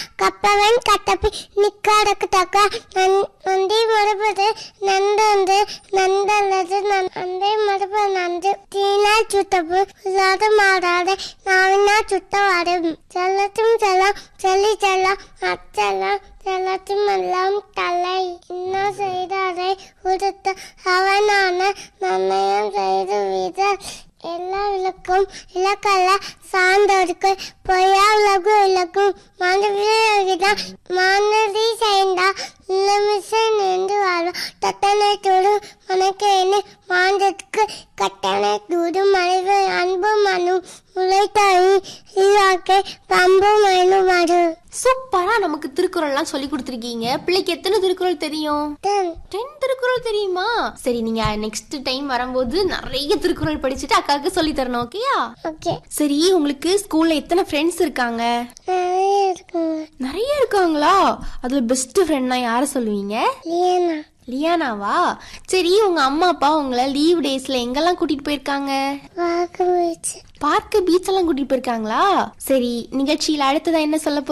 கப்பவன் கட்டப்பி நிக்காடக்கட்டக்க நந்தி மறுபது நந்தந்து நந்தல்லது நந்தை மறுபது நந்து தீனா சுத்தப்பு இல்லாத மாறாத நாவினா சுத்தவாடும் செல்லத்தும் செல்லம் செல்லி செல்லம் அச்செல்லம் செல்லத்தும் எல்லாம் தலை இன்னும் செய்தாரை உடுத்த அவனான நன்னயம் செய்து வீத எல்லா விளக்கும் இலக்கல்ல சார்ந்தோருக்கு பொய்யா உலகு இலக்கும் மனதிதான் மனதி செய்தா இல்லமிசை நின்று வாழும் தத்தனை தூடு மனக்கேனு மாந்தத்துக்கு கட்டணை தூடு மனித அன்பு மனு முளைத்தாயி இவாக்கை பம்பு மனு மறு சூப்பரா நமக்கு திருக்குறள்லாம் சொல்லி கொடுத்துருக்கீங்க பிள்ளைக்கு எத்தனை திருக்குறள் தெரியும் டென் திருக்குறள் தெரியுமா சரி நீங்க நெக்ஸ்ட் டைம் வரும்போது நிறைய திருக்குறள் படிச்சுட்டு அக்காவுக்கு சொல்லி தரணும் ஓகேயா ஓகே சரி உங்களுக்கு ஸ்கூல்ல எத்தனை ஃப்ரெண்ட்ஸ் இருக்காங்க நிறைய இருக்குங்க நிறைய இருக்காங்களா அதுல பெஸ்ட் ஃப்ரெண்ட்னா யார சொல்லுவீங்க லியனா லியானாவா சரி உங்க அம்மா அப்பா உங்களை லீவ் டேஸ்ல எங்கெல்லாம் கூட்டிட்டு போயிருக்காங்க பார்க்க போயிடுச்சு பார்க்கு பீச் எல்லாம் கூட்டிட்டு போயிருக்காங்களா சரி நிகழ்ச்சியில அடுத்ததா என்ன சொல்ல